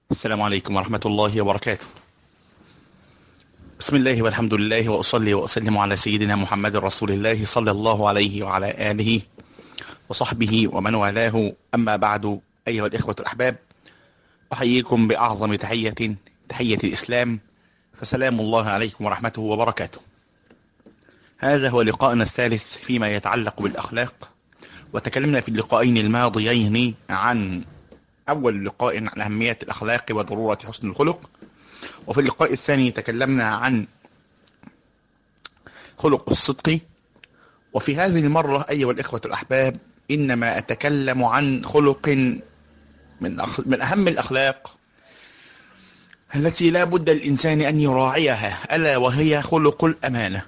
السلام عليكم ورحمة الله وبركاته بسم الله والحمد لله وأصلي وأسلم على سيدنا محمد رسول الله صلى الله عليه وعلى آله وصحبه ومن والاه أما بعد أيها الإخوة الأحباب أحييكم بأعظم تحية تحية الإسلام فسلام الله عليكم ورحمته وبركاته هذا هو لقاءنا الثالث فيما يتعلق بالأخلاق وتكلمنا في اللقاءين الماضيين عن أول لقاء عن أهمية الأخلاق وضرورة حسن الخلق وفي اللقاء الثاني تكلمنا عن خلق الصدق وفي هذه المرة أيها الإخوة الأحباب إنما أتكلم عن خلق من, أخ... من أهم الأخلاق التي لا بد الإنسان أن يراعيها ألا وهي خلق الأمانة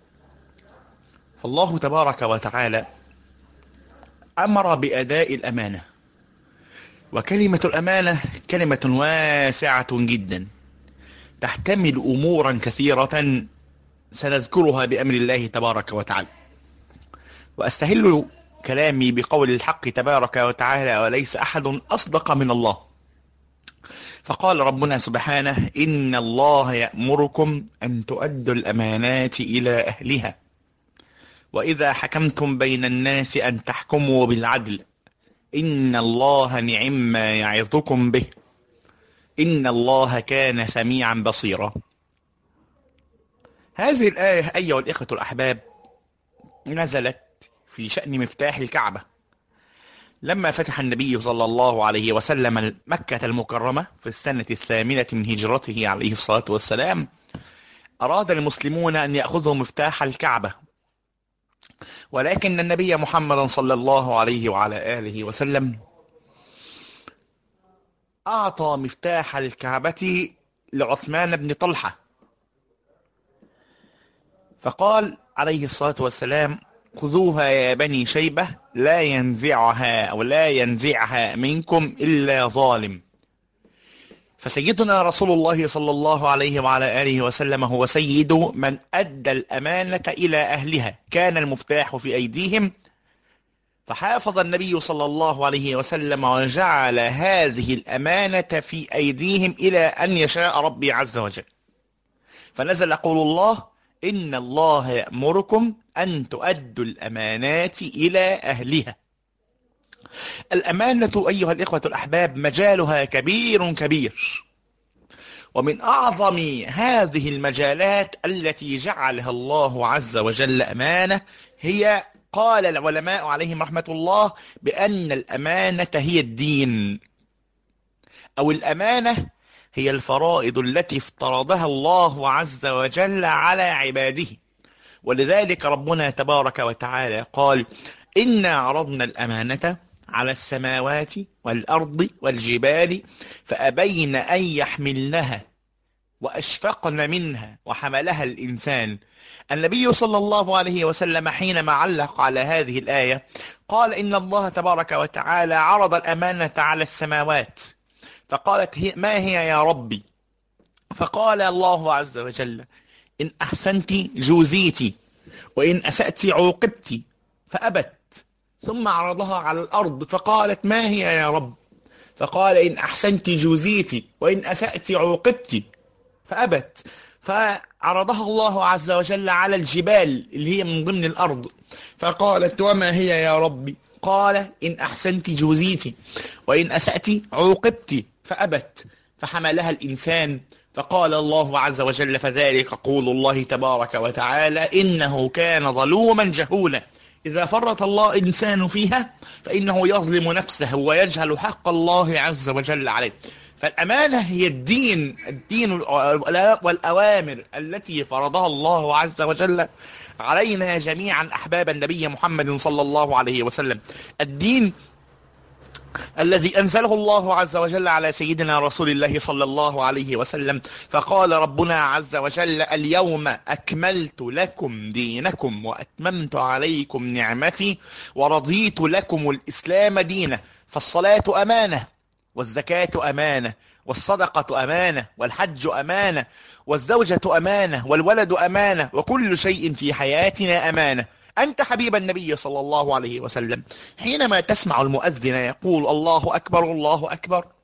الله تبارك وتعالى أمر بأداء الأمانة وكلمة الأمانة كلمة واسعة جدا تحتمل أمورا كثيرة سنذكرها بأمر الله تبارك وتعالى وأستهل كلامي بقول الحق تبارك وتعالى وليس أحد أصدق من الله فقال ربنا سبحانه إن الله يأمركم أن تؤدوا الأمانات إلى أهلها وإذا حكمتم بين الناس أن تحكموا بالعدل إن الله نعم ما يعظكم به إن الله كان سميعا بصيرا هذه الآية أيها الإخوة الأحباب نزلت في شأن مفتاح الكعبة لما فتح النبي صلى الله عليه وسلم مكة المكرمة في السنة الثامنة من هجرته عليه الصلاة والسلام أراد المسلمون أن يأخذوا مفتاح الكعبة ولكن النبي محمد صلى الله عليه وعلى آله وسلم أعطى مفتاح الكعبة لعثمان بن طلحة فقال عليه الصلاة والسلام خذوها يا بني شيبة لا ينزعها أو لا ينزعها منكم إلا ظالم فسيدنا رسول الله صلى الله عليه وعلى آله وسلم هو سيد من أدى الأمانة إلى أهلها كان المفتاح في أيديهم فحافظ النبي صلى الله عليه وسلم وجعل هذه الأمانة في أيديهم إلى أن يشاء ربي عز وجل فنزل قول الله إن الله يأمركم أن تؤدوا الأمانات إلى أهلها الأمانة أيها الإخوة الأحباب مجالها كبير كبير ومن أعظم هذه المجالات التي جعلها الله عز وجل أمانة هي قال العلماء عليهم رحمة الله بأن الأمانة هي الدين أو الأمانة هي الفرائض التي افترضها الله عز وجل على عباده ولذلك ربنا تبارك وتعالى قال إنا عرضنا الأمانة على السماوات والأرض والجبال فأبين أن يحملنها وأشفقن منها وحملها الإنسان النبي صلى الله عليه وسلم حينما علق على هذه الآية قال إن الله تبارك وتعالى عرض الأمانة على السماوات فقالت هي ما هي يا ربي فقال الله عز وجل إن أحسنت جوزيت وإن أسأت عوقبت فأبت ثم عرضها على الأرض فقالت ما هي يا رب فقال إن أحسنت جوزيت وإن أسأت عوقبت فأبت فعرضها الله عز وجل على الجبال اللي هي من ضمن الأرض فقالت وما هي يا ربي قال إن أحسنت جوزيت وإن أسأت عوقبت فأبت فحملها الإنسان فقال الله عز وجل فذلك قول الله تبارك وتعالى إنه كان ظلوما جهولا إذا فرط الله إنسان فيها فإنه يظلم نفسه ويجهل حق الله عز وجل عليه فالأمانة هي الدين الدين والأوامر التي فرضها الله عز وجل علينا جميعا أحباب النبي محمد صلى الله عليه وسلم الدين الذي أنزله الله عز وجل على سيدنا رسول الله صلى الله عليه وسلم فقال ربنا عز وجل اليوم أكملت لكم دينكم وأتممت عليكم نعمتي ورضيت لكم الإسلام دينا فالصلاة أمانة والزكاة أمانة والصدقة أمانة والحج أمانة والزوجة أمانة والولد أمانة وكل شيء في حياتنا أمانة أنت حبيب النبي صلى الله عليه وسلم حينما تسمع المؤذن يقول الله أكبر الله أكبر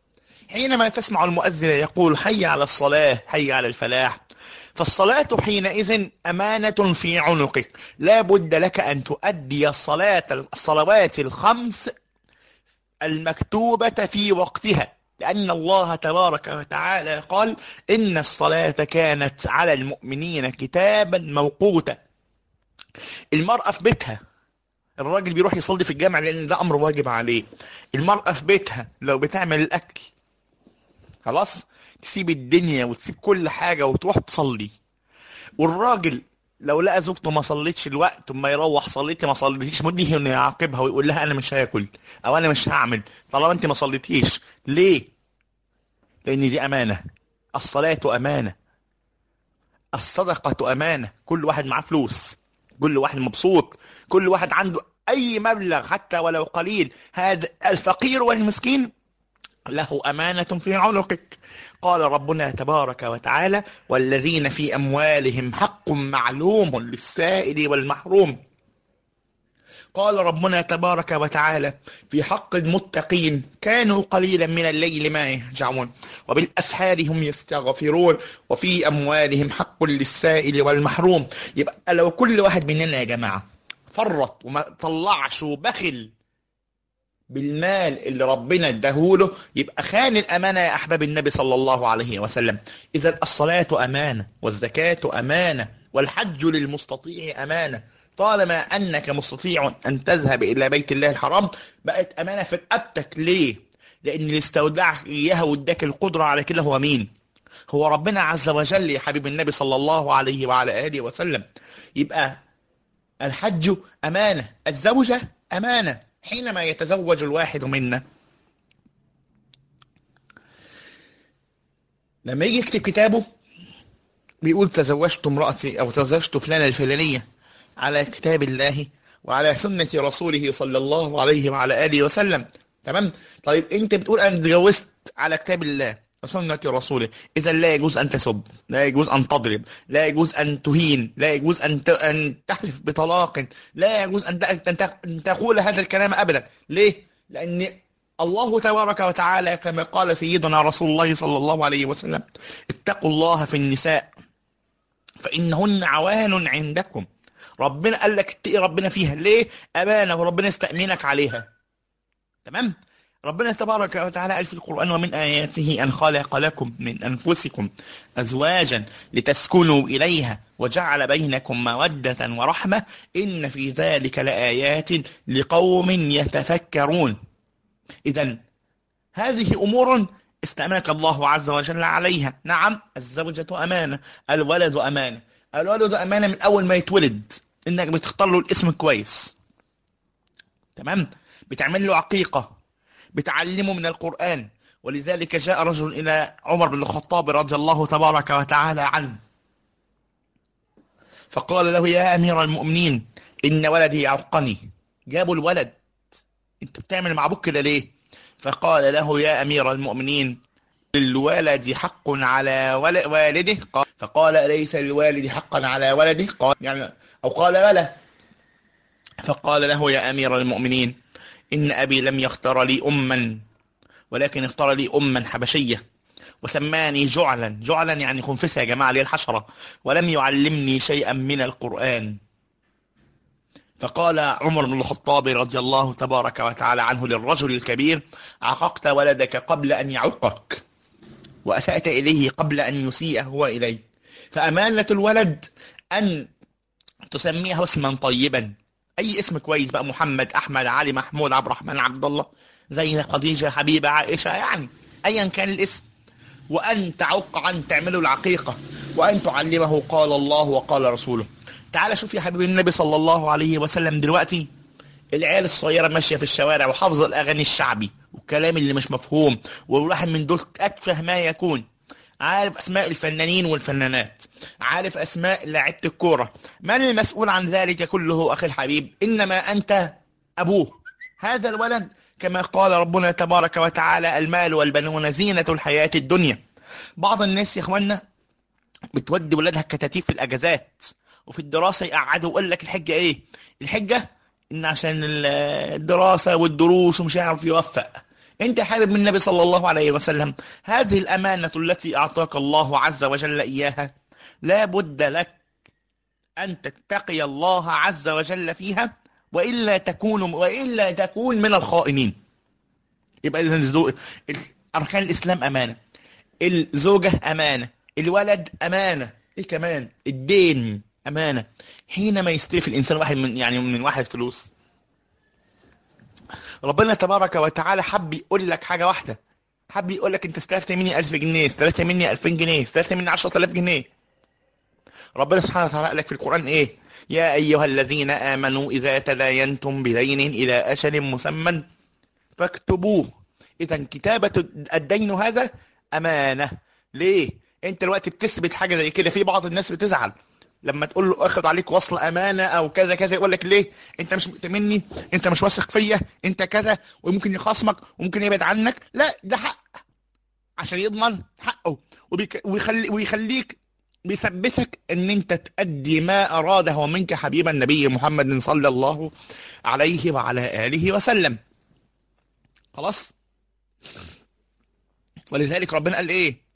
حينما تسمع المؤذن يقول حي على الصلاة حي على الفلاح فالصلاة حينئذ أمانة في عنقك لا بد لك أن تؤدي الصلاة الصلوات الخمس المكتوبة في وقتها لأن الله تبارك وتعالى قال إن الصلاة كانت على المؤمنين كتابا موقوتا المرأة في بيتها الراجل بيروح يصلي في الجامع لأن ده أمر واجب عليه المرأة في بيتها لو بتعمل الأكل خلاص تسيب الدنيا وتسيب كل حاجة وتروح تصلي والراجل لو لقى زوجته ما صليتش الوقت وما يروح صليتي ما صليتيش مديه انه يعاقبها ويقول لها انا مش هاكل او انا مش هعمل طالما انت ما صليتيش ليه لان دي امانه الصلاه امانه الصدقه امانه كل واحد معاه فلوس كل واحد مبسوط كل واحد عنده اي مبلغ حتى ولو قليل هذا الفقير والمسكين له أمانة في عنقك قال ربنا تبارك وتعالى والذين في أموالهم حق معلوم للسائل والمحروم قال ربنا تبارك وتعالى في حق المتقين كانوا قليلا من الليل ما يهجعون وبالأسحار هم يستغفرون وفي أموالهم حق للسائل والمحروم يبقى لو كل واحد مننا يا جماعة فرط وما طلعش وبخل بالمال اللي ربنا اداهوله يبقى خان الامانه يا احباب النبي صلى الله عليه وسلم اذا الصلاه امانه والزكاه امانه والحج للمستطيع امانه طالما انك مستطيع ان تذهب الى بيت الله الحرام بقت امانه في رقبتك ليه لان اللي استودعك اياها واداك القدره على كده هو مين هو ربنا عز وجل يا حبيب النبي صلى الله عليه وعلى اله وسلم يبقى الحج امانه الزوجه امانه حينما يتزوج الواحد منا لما يجي يكتب كتابه بيقول تزوجت امرأتي أو تزوجت فلانة الفلانية على كتاب الله وعلى سنة رسوله صلى الله عليه وعلى آله وسلم تمام طيب أنت بتقول أنا تجوزت على كتاب الله وسنة رسوله إذا لا يجوز أن تسب لا يجوز أن تضرب لا يجوز أن تهين لا يجوز أن أن تحلف بطلاق لا يجوز أن أن تقول هذا الكلام أبدا ليه؟ لأن الله تبارك وتعالى كما قال سيدنا رسول الله صلى الله عليه وسلم اتقوا الله في النساء فإنهن عوان عندكم ربنا قال لك اتقي ربنا فيها ليه؟ أمانة وربنا استأمنك عليها تمام؟ ربنا تبارك وتعالى قال في القرآن ومن آياته أن خلق لكم من أنفسكم أزواجا لتسكنوا إليها وجعل بينكم مودة ورحمة إن في ذلك لآيات لقوم يتفكرون إذا هذه أمور استأمنك الله عز وجل عليها نعم الزوجة أمانة الولد أمانة الولد أمانة من أول ما يتولد إنك بتختار له الاسم كويس تمام بتعمل له عقيقة بتعلمه من القرآن ولذلك جاء رجل إلى عمر بن الخطاب رضي الله تبارك وتعالى عنه فقال له يا أمير المؤمنين إن ولدي يعقني جابوا الولد أنت بتعمل مع أبوك كده ليه فقال له يا أمير المؤمنين للولد حق على والده قال فقال أليس للوالد حقا على ولده قال يعني أو قال بلى فقال له يا أمير المؤمنين إن أبي لم يختار لي أما ولكن اختار لي أما حبشية وسماني جعلا جعلا يعني خنفسة يا جماعة لي الحشرة ولم يعلمني شيئا من القرآن فقال عمر بن الخطاب رضي الله تبارك وتعالى عنه للرجل الكبير عققت ولدك قبل أن يعقك وأسأت إليه قبل أن يسيء هو إليه فأمانة الولد أن تسميه اسما طيبا اي اسم كويس بقى محمد احمد علي محمود عبد الرحمن عبد الله زي خديجه حبيبه عائشه يعني ايا كان الاسم وان تعق عن تعمله العقيقه وان تعلمه قال الله وقال رسوله تعال شوف يا حبيبي النبي صلى الله عليه وسلم دلوقتي العيال الصغيره ماشيه في الشوارع وحافظه الاغاني الشعبي والكلام اللي مش مفهوم والواحد من دول اتفه ما يكون عارف اسماء الفنانين والفنانات عارف اسماء لاعيبه الكوره من المسؤول عن ذلك كله اخي الحبيب انما انت ابوه هذا الولد كما قال ربنا تبارك وتعالى المال والبنون زينة الحياة الدنيا بعض الناس يا اخوانا بتودي ولادها كتاتيب في الاجازات وفي الدراسة يقعدوا ويقول لك الحجة ايه الحجة ان عشان الدراسة والدروس ومش هيعرف يوفق انت حابب من النبي صلى الله عليه وسلم هذه الأمانة التي أعطاك الله عز وجل إياها لا بد لك أن تتقي الله عز وجل فيها وإلا تكون وإلا تكون من الخائنين يبقى إذا أركان الإسلام أمانة الزوجة أمانة الولد أمانة إيه كمان الدين أمانة حينما يستلف الإنسان واحد من يعني من واحد فلوس ربنا تبارك وتعالى حب يقول لك حاجة واحدة حب يقول لك انت استلفت مني 1000 جنيه استلفت مني 2000 جنيه استلفت مني 10000 جنيه ربنا سبحانه وتعالى قال لك في القرآن ايه يا ايها الذين امنوا اذا تداينتم بدين الى اجل مسمى فاكتبوه اذا كتابة الدين هذا امانة ليه انت دلوقتي بتثبت حاجة زي كده في بعض الناس بتزعل لما تقول له اخد عليك وصل امانه او كذا كذا يقول لك ليه انت مش مؤتمني انت مش واثق فيا انت كذا وممكن يخاصمك وممكن يبعد عنك لا ده حق عشان يضمن حقه وبيك ويخلي ويخليك بيثبتك ان انت تأدي ما اراده منك حبيب النبي محمد صلى الله عليه وعلى اله وسلم خلاص ولذلك ربنا قال ايه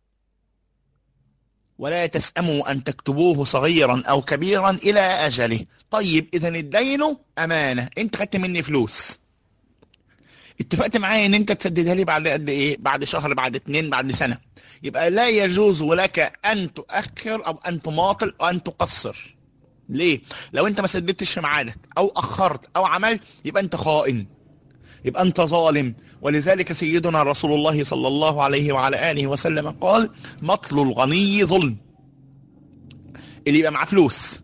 ولا تسأموا أن تكتبوه صغيرا أو كبيرا إلى أجله طيب إذا الدين أمانة أنت خدت مني فلوس اتفقت معايا ان انت تسددها لي بعد قد ايه بعد شهر بعد اتنين بعد سنة يبقى لا يجوز لك ان تؤخر او ان تماطل او ان تقصر ليه لو انت ما سددتش في ميعادك او اخرت او عملت يبقى انت خائن يبقى انت ظالم ولذلك سيدنا رسول الله صلى الله عليه وعلى آله وسلم قال مطل الغني ظلم اللي يبقى معاه فلوس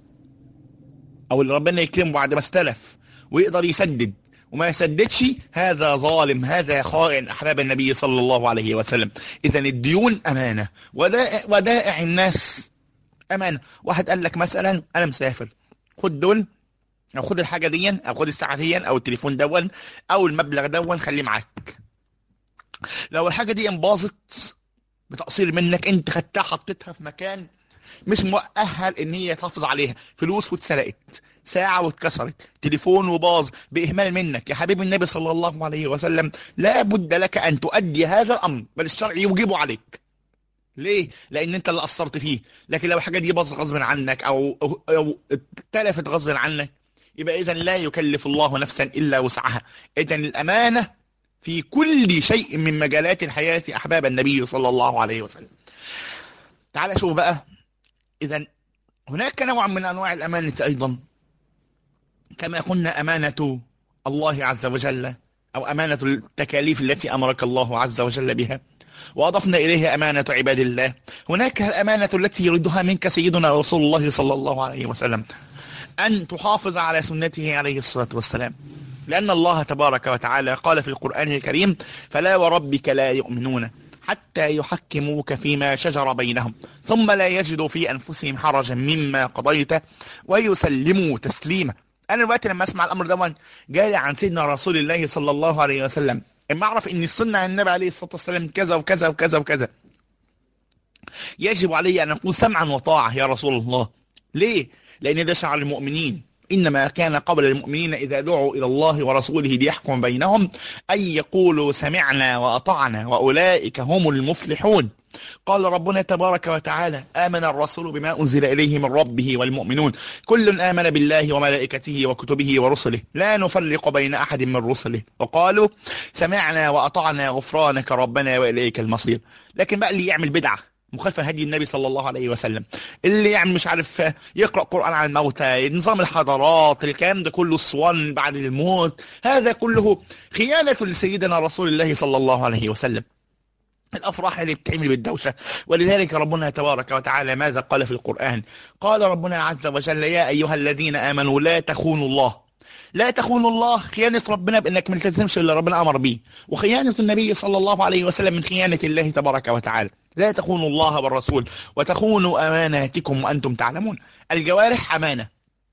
او اللي ربنا يكرمه بعد ما استلف ويقدر يسدد وما يسددش هذا ظالم هذا خائن احباب النبي صلى الله عليه وسلم اذا الديون امانه ودائع, ودائع الناس امانه واحد قال لك مثلا انا مسافر خد دول او خد الحاجه دي او خد الساعه دي او التليفون دون او المبلغ دون خليه معاك لو الحاجه دي باظت بتقصير منك انت خدتها حطيتها في مكان مش مؤهل ان هي تحافظ عليها فلوس واتسرقت ساعة واتكسرت تليفون وباظ بإهمال منك يا حبيب النبي صلى الله عليه وسلم لا بد لك أن تؤدي هذا الأمر بل الشرع يوجبه عليك ليه؟ لأن أنت اللي قصرت فيه لكن لو حاجة دي باظت غصب عنك أو أو, أو اتلفت غصب عنك يبقى إذا لا يكلف الله نفسا إلا وسعها إذا الأمانة في كل شيء من مجالات الحياة أحباب النبي صلى الله عليه وسلم تعال شوف بقى إذا هناك نوع من أنواع الأمانة أيضا كما قلنا أمانة الله عز وجل أو أمانة التكاليف التي أمرك الله عز وجل بها وأضفنا إليها أمانة عباد الله هناك الأمانة التي يريدها منك سيدنا رسول الله صلى الله عليه وسلم أن تحافظ على سنته عليه الصلاة والسلام لأن الله تبارك وتعالى قال في القرآن الكريم فلا وربك لا يؤمنون حتى يحكموك فيما شجر بينهم ثم لا يجدوا في أنفسهم حرجا مما قضيت ويسلموا تسليما أنا دلوقتي لما أسمع الأمر ده جالي عن سيدنا رسول الله صلى الله عليه وسلم اما أعرف إن السنة عن النبي عليه الصلاة والسلام كذا وكذا وكذا وكذا يجب علي أن أكون سمعا وطاعة يا رسول الله ليه؟ لأن ده شعر المؤمنين إنما كان قبل المؤمنين إذا دعوا إلى الله ورسوله ليحكم بينهم أن يقولوا سمعنا وأطعنا وأولئك هم المفلحون قال ربنا تبارك وتعالى آمن الرسول بما أنزل إليه من ربه والمؤمنون كل آمن بالله وملائكته وكتبه ورسله لا نفرق بين أحد من رسله وقالوا سمعنا وأطعنا غفرانك ربنا وإليك المصير لكن بقى اللي يعمل بدعة مخالفة هدي النبي صلى الله عليه وسلم اللي يعني مش عارف يقرأ قرآن عن الموتى نظام الحضارات الكلام ده كله الصوان بعد الموت هذا كله خيانة لسيدنا رسول الله صلى الله عليه وسلم الأفراح اللي بتعمل بالدوشة ولذلك ربنا تبارك وتعالى ماذا قال في القرآن قال ربنا عز وجل يا أيها الذين آمنوا لا تخونوا الله لا تخونوا الله خيانة ربنا بأنك ما تلتزمش اللي ربنا أمر به وخيانة النبي صلى الله عليه وسلم من خيانة الله تبارك وتعالى لا تخونوا الله والرسول وتخونوا أماناتكم وأنتم تعلمون الجوارح أمانة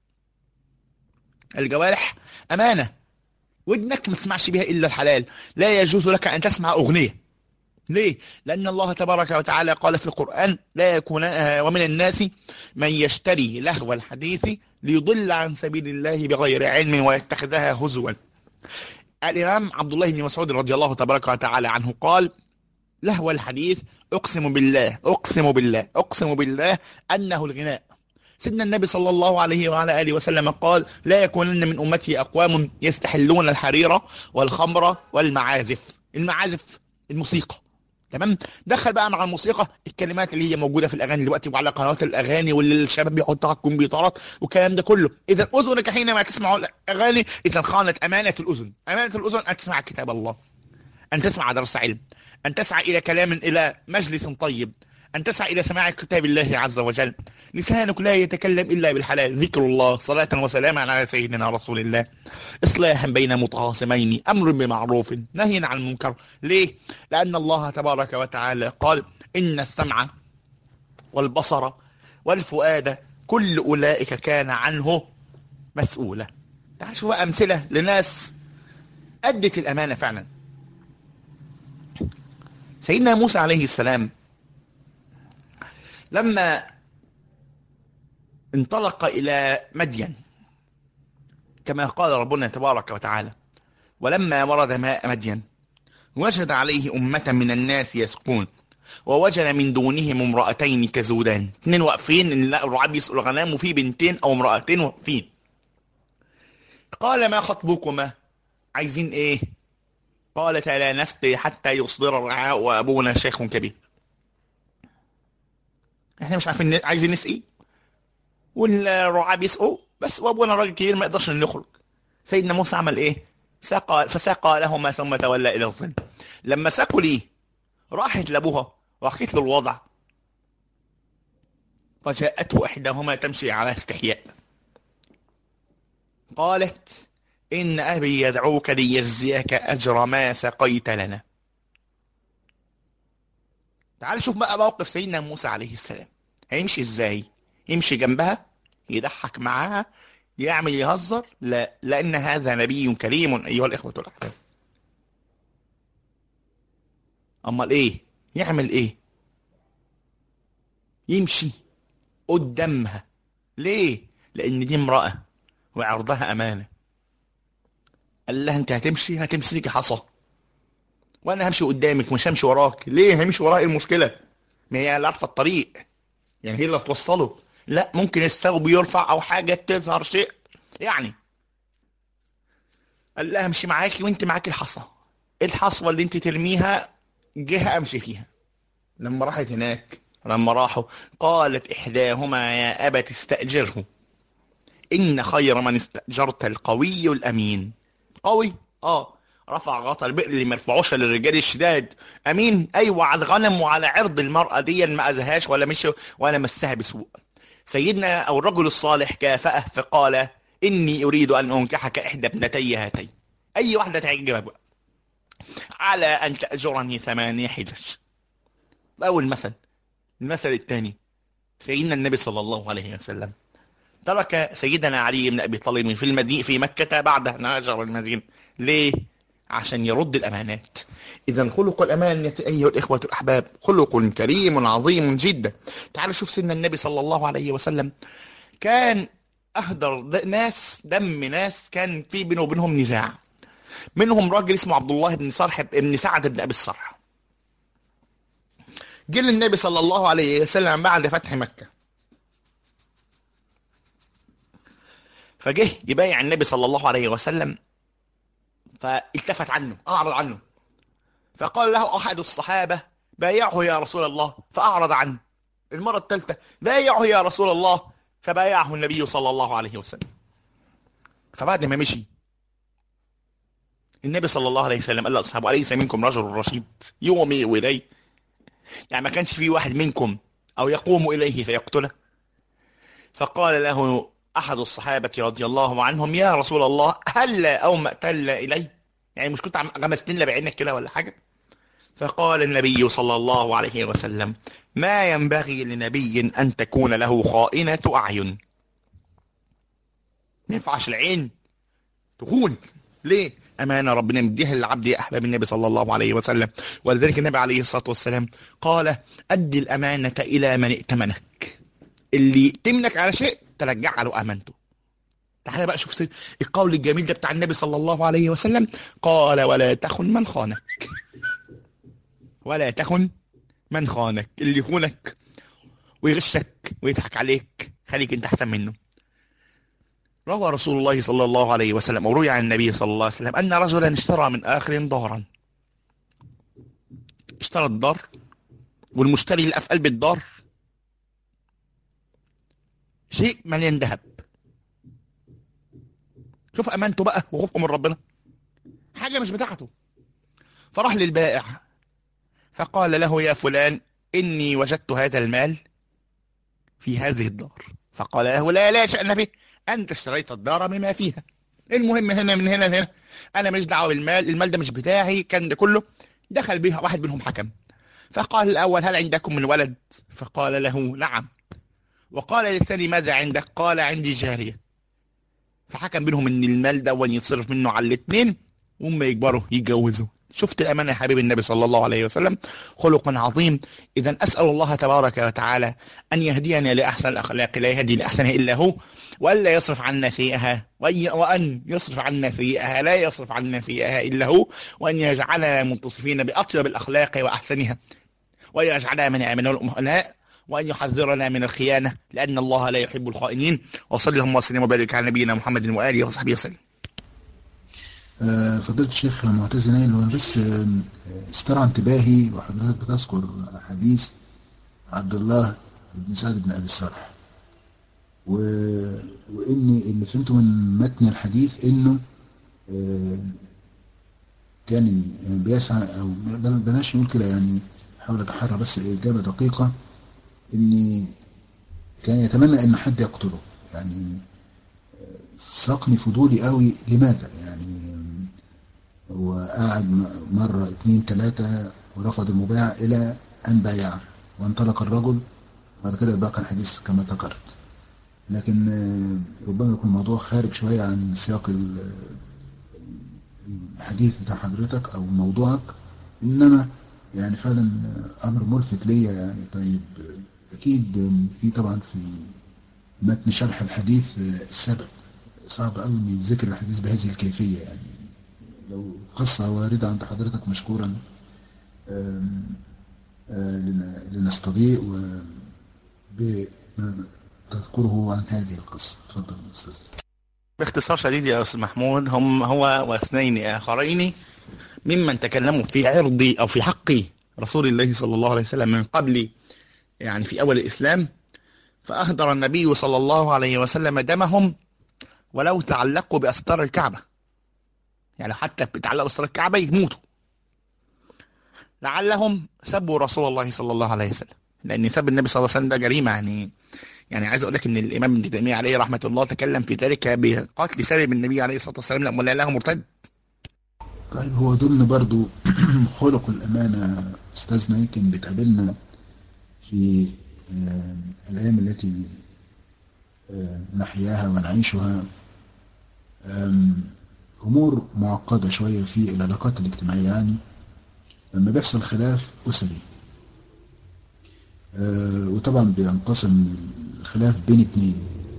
الجوارح أمانة ودنك ما تسمعش بها إلا الحلال لا يجوز لك أن تسمع أغنية ليه؟ لأن الله تبارك وتعالى قال في القرآن لا يكون ومن الناس من يشتري لهو الحديث ليضل عن سبيل الله بغير علم ويتخذها هزوا الإمام عبد الله بن مسعود رضي الله تبارك وتعالى عنه قال لهو الحديث أقسم بالله أقسم بالله أقسم بالله أنه الغناء سيدنا النبي صلى الله عليه وعلى آله وسلم قال لا يكونن من أمتي أقوام يستحلون الحريرة والخمر والمعازف المعازف الموسيقى تمام دخل بقى مع الموسيقى الكلمات اللي هي موجوده في الاغاني دلوقتي وعلى قنوات الاغاني واللي الشباب بيحطها على الكمبيوترات والكلام ده كله اذا اذنك حينما تسمع الاغاني اذا خانت امانه الاذن امانه الاذن ان تسمع كتاب الله ان تسمع درس علم ان تسعى الى كلام الى مجلس طيب أن تسعى إلى سماع كتاب الله عز وجل لسانك لا يتكلم إلا بالحلال ذكر الله صلاة وسلاما على سيدنا رسول الله إصلاحا بين متخاصمين أمر بمعروف نهي عن المنكر ليه؟ لأن الله تبارك وتعالى قال إن السمع والبصر والفؤاد كل أولئك كان عنه مسؤولة تعال شوف أمثلة لناس أدت الأمانة فعلا سيدنا موسى عليه السلام لما انطلق إلى مدين كما قال ربنا تبارك وتعالى ولما ورد ماء مدين وجد عليه أمة من الناس يسقون ووجد من دونهم امرأتين كزودان اثنين واقفين الرعاة بيسقوا الغنام وفي بنتين أو امرأتين واقفين قال ما خطبكما عايزين ايه قالتا لا نسقي حتى يصدر الرعاء وأبونا شيخ كبير احنا مش عارفين عايزين نسقي والرعاة بيسقوا بس وابونا راجل كبير ما يقدرش نخرج سيدنا موسى عمل ايه سقى فسقى لهما ثم تولى الى الظل لما سقوا ليه راحت لابوها وحكيت له الوضع فجاءته احداهما تمشي على استحياء قالت ان ابي يدعوك ليجزيك اجر ما سقيت لنا تعال شوف بقى موقف سيدنا موسى عليه السلام هيمشي ازاي يمشي جنبها يضحك معاها يعمل يهزر لا لان هذا نبي كريم ايها الاخوه الاحباب امال ايه يعمل ايه يمشي قدامها ليه لان دي امراه وعرضها امانه قال لها انت هتمشي هتمسكي حصى وانا همشي قدامك مش همشي وراك ليه همشي وراك المشكله ما هي اللي عارفه الطريق يعني هي اللي هتوصله لا ممكن الثوب يرفع او حاجه تظهر شيء يعني قال لها امشي معاكي وانت معاكي الحصى الحصوه اللي انت ترميها جهه امشي فيها لما راحت هناك لما راحوا قالت احداهما يا ابت استاجره ان خير من استاجرت القوي الامين قوي اه رفع غطا البئر اللي ما يرفعوش للرجال الشداد امين ايوه على الغنم وعلى عرض المراه دي ما اذاهاش ولا مشي ولا مسها بسوء سيدنا او الرجل الصالح كافأه فقال اني اريد ان انكحك احدى ابنتي هاتين اي واحده تعجبك بقى على ان تاجرني ثمانية حجج اول مثل المثل الثاني سيدنا النبي صلى الله عليه وسلم ترك سيدنا علي بن ابي طالب في المدينه في مكه بعد ان هاجر المدينه ليه عشان يرد الأمانات إذا خلق الأمانة أيها الإخوة الأحباب خلق كريم عظيم جدا تعالوا شوف سيدنا النبي صلى الله عليه وسلم كان أهدر ناس دم ناس كان في بينه وبينهم نزاع منهم راجل اسمه عبد الله بن صرح بن سعد بن أبي الصرح جه للنبي صلى الله عليه وسلم بعد فتح مكة فجه يبايع النبي صلى الله عليه وسلم فالتفت عنه أعرض عنه فقال له أحد الصحابة بايعه يا رسول الله فأعرض عنه المرة الثالثة بايعه يا رسول الله فبايعه النبي صلى الله عليه وسلم فبعد ما مشي النبي صلى الله عليه وسلم قال لأصحابه أليس منكم رجل رشيد يومي إليه يعني ما كانش في واحد منكم أو يقوم إليه فيقتله فقال له أحد الصحابة رضي الله عنهم يا رسول الله هل أو ما تل إلي يعني مش كنت عم غمستين بعينك كده ولا حاجة فقال النبي صلى الله عليه وسلم ما ينبغي لنبي أن تكون له خائنة أعين ما ينفعش العين تخون ليه أمانة ربنا مديها للعبد يا أحباب النبي صلى الله عليه وسلم ولذلك النبي عليه الصلاة والسلام قال أدي الأمانة إلى من ائتمنك اللي تمنك على شيء ترجع له امانته تعالى بقى شوف القول الجميل ده بتاع النبي صلى الله عليه وسلم قال ولا تخن من خانك ولا تخن من خانك اللي يخونك ويغشك ويضحك عليك خليك انت احسن منه روى رسول الله صلى الله عليه وسلم وروي عن النبي صلى الله عليه وسلم أن رجلا اشترى من آخر دارا اشترى الدار والمشتري اللي في قلب الدار شيء مليان ذهب شوف امانته بقى وخوفه من ربنا حاجه مش بتاعته فراح للبائع فقال له يا فلان اني وجدت هذا المال في هذه الدار فقال له لا لا شأن به انت اشتريت الدار بما فيها المهم هنا من هنا لهنا انا ماليش دعوه بالمال المال ده مش بتاعي كان ده كله دخل بها واحد منهم حكم فقال الاول هل عندكم من ولد فقال له نعم وقال للثاني ماذا عندك قال عندي جاريه فحكم بينهم ان المال ده يتصرف منه على الاثنين وهم يكبروا يتجوزوا شفت الامانه يا حبيب النبي صلى الله عليه وسلم خلق عظيم اذا اسال الله تبارك وتعالى ان يهدينا لاحسن الاخلاق لا يهدي لاحسنها الا هو والا يصرف عنا سيئها وان يصرف عنا سيئها لا يصرف عنا سيئها الا هو وان يجعلنا متصفين باطيب الاخلاق واحسنها وان يجعلنا من امنه الامناء وأن يحذرنا من الخيانة لأن الله لا يحب الخائنين وصلى اللهم وسلم وبارك على نبينا محمد وآله وصحبه وسلم آه، فضيلة الشيخ معتز نايل هو بس آه، استرعى انتباهي وحضرتك بتذكر حديث عبد الله بن سعد بن أبي الصالح و... وإن اللي فهمته من متن الحديث إنه آه، كان بيسعى أو بلاش نقول كده يعني حاول أتحرى بس إجابة دقيقة إن كان يتمنى إن حد يقتله يعني ساقني فضولي قوي لماذا يعني وقعد مرة اتنين تلاتة ورفض المبايع إلى أن بايع وانطلق الرجل بعد كده باقي الحديث كما ذكرت لكن ربما يكون الموضوع خارج شوية عن سياق الحديث بتاع حضرتك أو موضوعك إنما يعني فعلا أمر ملفت ليا يعني طيب أكيد في طبعا في متن شرح الحديث السبب صعب قوي ان يتذكر الحديث بهذه الكيفية يعني لو قصة واردة عند حضرتك مشكورا لنستضيء بما تذكره عن هذه القصة تفضل أستاذ باختصار شديد يا أستاذ محمود هم هو واثنين آخرين ممن تكلموا في عرضي أو في حق رسول الله صلى الله عليه وسلم من قبل يعني في أول الإسلام فأهدر النبي صلى الله عليه وسلم دمهم ولو تعلقوا بأستار الكعبة يعني حتى بيتعلقوا بأستار الكعبة يموتوا لعلهم سبوا رسول الله صلى الله عليه وسلم لأن سب النبي صلى الله عليه وسلم ده جريمة يعني يعني عايز أقول لك إن الإمام ابن تيمية عليه رحمة الله تكلم في ذلك بقتل سبب النبي عليه الصلاة والسلام لما له مرتد طيب هو ضمن برضو خلق الأمانة أستاذنا يمكن بتقابلنا في الأيام التي نحياها ونعيشها أمور معقدة شوية في العلاقات الاجتماعية يعني لما بيحصل خلاف أسري وطبعا بينقسم الخلاف بين اتنين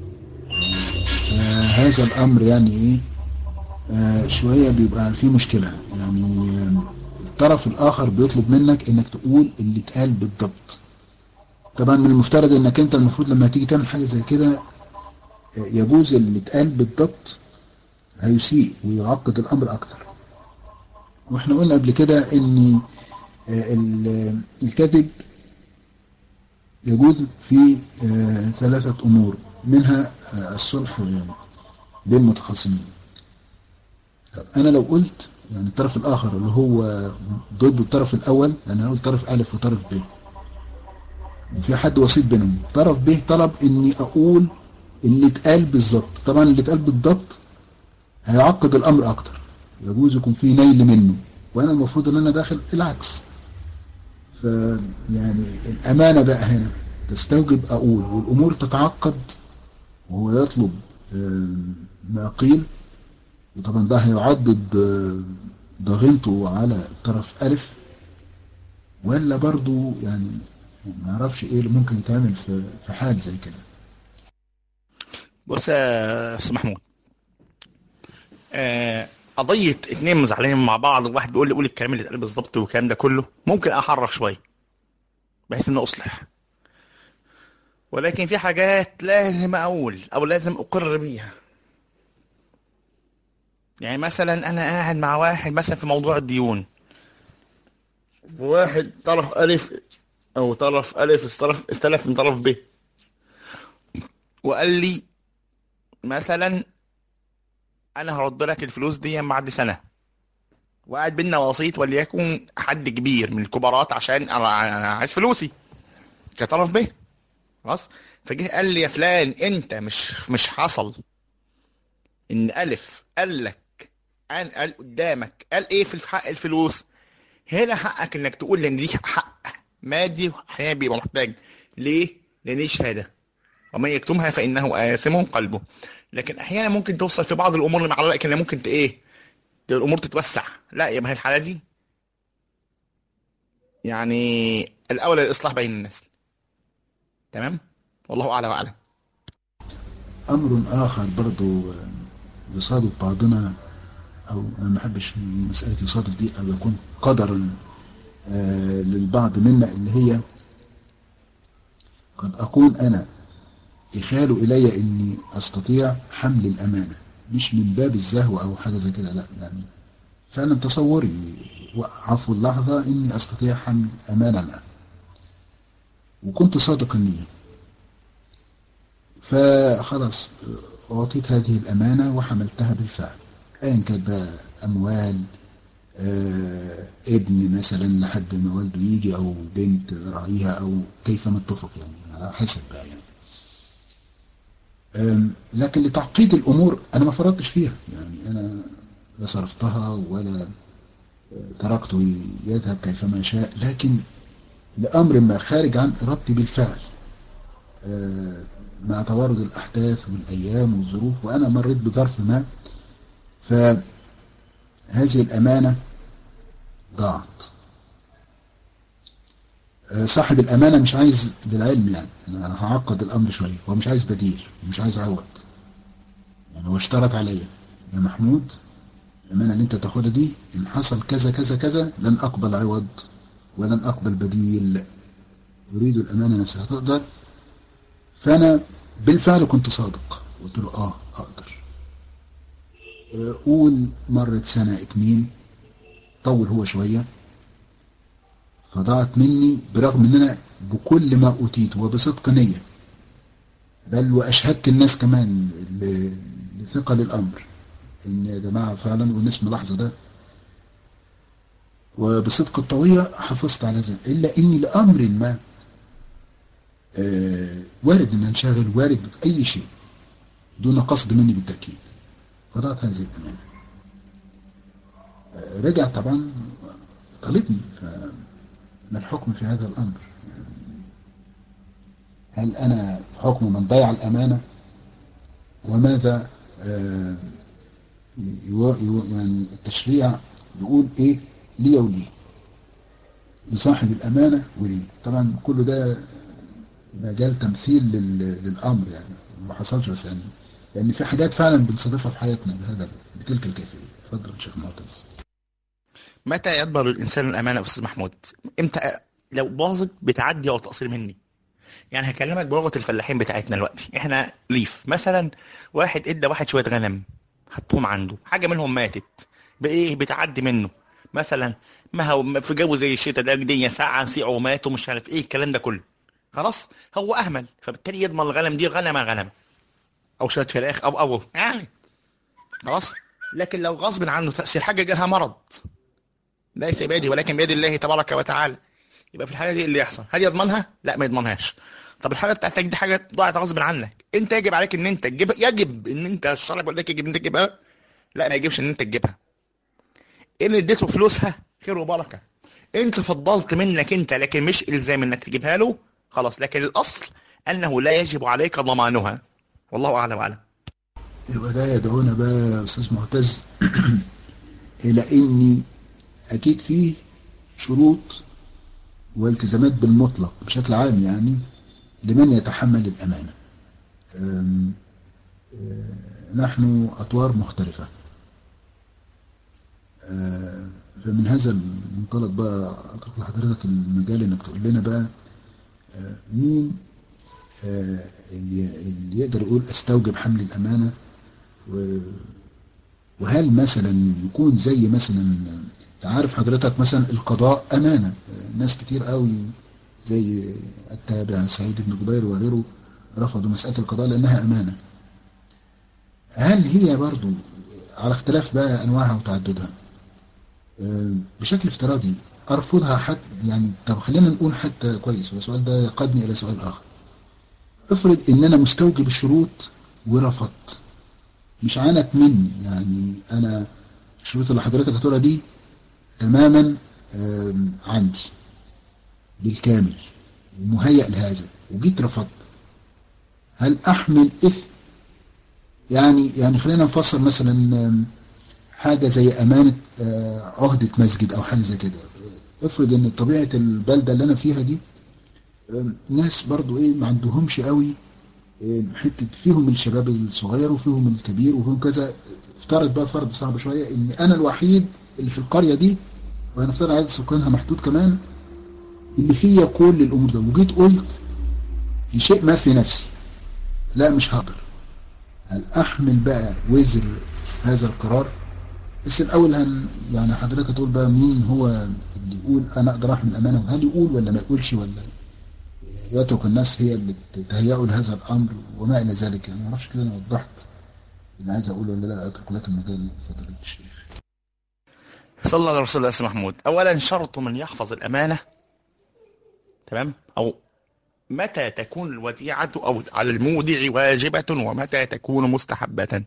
هذا الأمر يعني إيه شوية بيبقى فيه مشكلة يعني الطرف الآخر بيطلب منك إنك تقول اللي اتقال بالضبط طبعا من المفترض إنك أنت المفروض لما تيجي تعمل حاجة زي كده يجوز اللي اتقال بالضبط هيسيء ويعقد الأمر أكثر واحنا قلنا قبل كده ان الكذب يجوز في ثلاثة أمور منها الصلح بين المتخاصمين أنا لو قلت يعني الطرف الآخر اللي هو ضد الطرف الأول يعني أنا قلت طرف ألف وطرف ب وفي حد وسيط بينهم طرف ب طلب إني أقول اللي اتقال بالظبط طبعا اللي اتقال بالضبط هيعقد الأمر أكتر يجوز يكون في نيل منه وانا المفروض ان انا داخل العكس ف يعني الامانه بقى هنا تستوجب اقول والامور تتعقد وهو يطلب ما قيل وطبعا ده هيعدد ضغينته على طرف الف ولا برضو يعني ما اعرفش ايه اللي ممكن يتعمل في في حال زي كده بص يا استاذ محمود آه، قضيه اتنين مزعلين مع بعض وواحد بيقول لي قول الكلام اللي اتقال بالظبط والكلام ده كله ممكن احرف شويه بحيث ان اصلح ولكن في حاجات لازم اقول او لازم اقر بيها يعني مثلا انا قاعد مع واحد مثلا في موضوع الديون وواحد طرف الف او طرف الف استلف استلف من طرف ب وقال لي مثلا انا هرد لك الفلوس دي بعد سنه وقاعد بينا وسيط وليكن حد كبير من الكبارات عشان انا أنا عايز فلوسي كطرف ب خلاص فجه قال لي يا فلان انت مش مش حصل ان الف قال لك قال قال قدامك قال ايه في حق الفلوس هنا حقك انك تقول ان دي حق مادي احيانا بيبقى محتاج ليه؟ لان دي شهاده ومن يكتمها فانه آثم قلبه لكن احيانا ممكن توصل في بعض الامور اللي معلقه ان ممكن ت- ايه الامور تتوسع لا يبقى هي الحاله دي يعني الاولى الاصلاح بين الناس تمام والله اعلم واعلم أمر آخر برضو آه، يصادف بعضنا أو أنا ما بحبش مسألة يصادف دي أو يكون قدرا آه، للبعض منا اللي هي قد أكون أنا يخال إلي إني أستطيع حمل الأمانة مش من باب الزهو أو حاجة زي كده لا يعني فعلا تصوري عفو اللحظة إني أستطيع حمل أمانة الآن وكنت صادق النية فخلاص أعطيت هذه الأمانة وحملتها بالفعل أيا كانت بقى أموال آه، ابن مثلا لحد ما والده يجي أو بنت راعيها أو كيف نتفق يعني على حسب بقى يعني آم، لكن لتعقيد الأمور أنا ما فرطتش فيها يعني أنا لا صرفتها ولا آه، تركته يذهب كيفما شاء لكن لأمر ما خارج عن إرادتي بالفعل آه، مع توارد الأحداث والأيام والظروف وأنا مريت بظرف ما فهذه الأمانة ضاعت آه، صاحب الأمانة مش عايز بالعلم يعني أنا هعقد الأمر شوية هو مش عايز بديل مش عايز عوض يعني هو اشترط عليا يا محمود الأمانة اللي أنت تاخدها دي إن حصل كذا كذا كذا لن أقبل عوض ولن أقبل بديل يريد الأمانة نفسها تقدر فأنا بالفعل كنت صادق قلت له آه أقدر آه، قول مرت سنة اتنين طول هو شوية فضاعت مني برغم ان انا بكل ما اوتيت وبصدق نية بل واشهدت الناس كمان ل- لثقل الامر ان يا جماعة فعلا والناس ملاحظة ده وبصدق الطوية حافظت على ذلك الا اني لامر ما آه، وارد ان انشغل وارد اي شيء دون قصد مني بالتأكيد فضعت هذه الأمانة آه، رجع طبعا طالبني فما الحكم في هذا الأمر هل أنا حكم من ضيع الأمانة وماذا آه، يو- يو- يعني التشريع يقول إيه لي وليه لصاحب الأمانة وليه طبعا كل ده مجال تمثيل لل- للأمر يعني ما حصلش بس يعني لأن في حاجات فعلا بنصادفها في حياتنا بهذا بتلك الكيفية اتفضل يا شيخ معتز متى يقبل الانسان الامانه يا استاذ محمود امتى لو باظت بتعدي او تقصير مني يعني هكلمك بلغه الفلاحين بتاعتنا دلوقتي احنا ريف مثلا واحد ادى واحد شويه غنم حطهم عنده حاجه منهم ماتت بايه بتعدي منه مثلا ما هو في جو زي الشتاء ده الدنيا ساعه سيعوا وماتوا مش عارف ايه الكلام ده كله خلاص هو اهمل فبالتالي يضمن الغنم دي غنمه غنمه او شويه فراخ او او يعني خلاص لكن لو غصب عنه تاثير حاجه جالها مرض ليس بيدي ولكن بيد الله تبارك وتعالى يبقى في الحاله دي إيه اللي يحصل هل يضمنها لا ما يضمنهاش طب الحاله بتاعتك دي حاجه ضاعت غصب عنك انت يجب عليك ان انت تجيبها يجب ان انت الشرع بيقول لك يجب ان انت تجيبها لا ما يجبش ان انت تجيبها ان اديته فلوسها خير وبركه انت فضلت منك انت لكن مش الزام انك تجيبها له خلاص لكن الاصل انه لا يجب عليك ضمانها والله اعلم واعلم يبقى ده يدعونا بقى يا أستاذ معتز إلى إني أكيد فيه شروط والتزامات بالمطلق بشكل عام يعني لمن يتحمل الأمانة أم، أه، نحن أطوار مختلفة آه، فمن هذا المنطلق بقى اترك لحضرتك المجال انك تقول لنا بقى آه، مين آه، اللي اللي يقدر يقول استوجب حمل الامانه و- وهل مثلا يكون زي مثلا عارف حضرتك مثلا القضاء امانه آه، ناس كتير قوي زي التابع سعيد بن جبير وغيره رفضوا مساله القضاء لانها امانه هل هي برضو على اختلاف بقى انواعها وتعددها آه، بشكل افتراضي ارفضها حتى يعني طب خلينا نقول حتى كويس والسؤال ده يقودني الى سؤال اخر افرض ان انا مستوجب الشروط ورفضت مش عانت مني يعني انا الشروط اللي حضرتك هتقولها دي تماما آم، عندي بالكامل ومهيأ لهذا وجيت رفضت هل احمل اثم يعني يعني خلينا نفسر مثلا آم، حاجه زي امانه آه، عهده مسجد او حاجه زي كده افرض ان طبيعه البلده اللي انا فيها دي آم، ناس برضو ايه ما عندهمش قوي آم، حته فيهم الشباب الصغير وفيهم الكبير وفيهم كذا افترض بقى فرض صعب شويه ان انا الوحيد اللي في القريه دي وهنفترض عدد سكانها محدود كمان اللي فيا كل الامور ده وجيت قلت لشيء ما في نفسي لا مش هقدر هل احمل بقى وزر هذا القرار بس الاول هن يعني حضرتك تقول بقى مين هو اللي يقول انا اقدر احمل امانه وهل يقول ولا ما يقولش ولا يترك الناس هي اللي تهيئوا لهذا الامر وما الى ذلك يعني ما اعرفش كده انا وضحت اللي عايز اقوله ولا لا اترك لك المجال فضيله الشيخ صلى الله على رسول الله سيدنا محمود اولا شرط من يحفظ الامانه تمام او متى تكون الوديعه او على المودع واجبه ومتى تكون مستحبه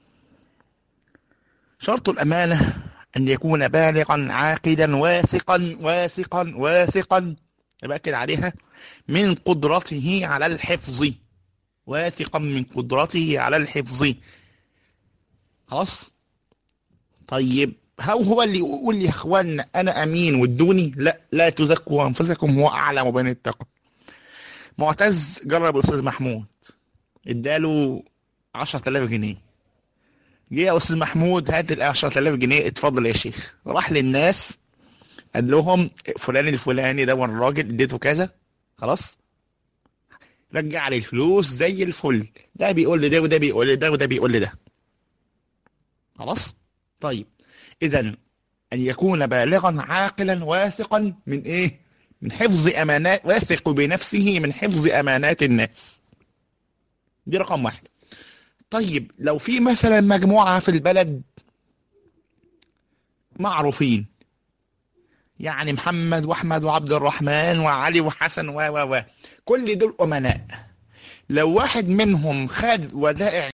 شرط الامانه ان يكون بالغا عاقلا واثقا واثقا واثقا باكد عليها من قدرته على الحفظ واثقا من قدرته على الحفظ خلاص طيب هو هو اللي يقول لي يا اخوان انا امين وادوني لا لا تزكوا انفسكم هو اعلم بين التقى معتز جرب الاستاذ محمود اداله 10000 جنيه جه يا استاذ محمود هات ال 10000 جنيه اتفضل يا شيخ راح للناس قال لهم فلان الفلاني ده الراجل اديته كذا خلاص رجع لي الفلوس زي الفل ده بيقول لي ده وده بيقول لي ده وده بيقول لي ده خلاص طيب اذا ان يكون بالغا عاقلا واثقا من ايه من حفظ امانات واثق بنفسه من حفظ امانات الناس دي رقم واحد طيب لو في مثلا مجموعة في البلد معروفين يعني محمد واحمد وعبد الرحمن وعلي وحسن و و و كل دول امناء لو واحد منهم خد ودائع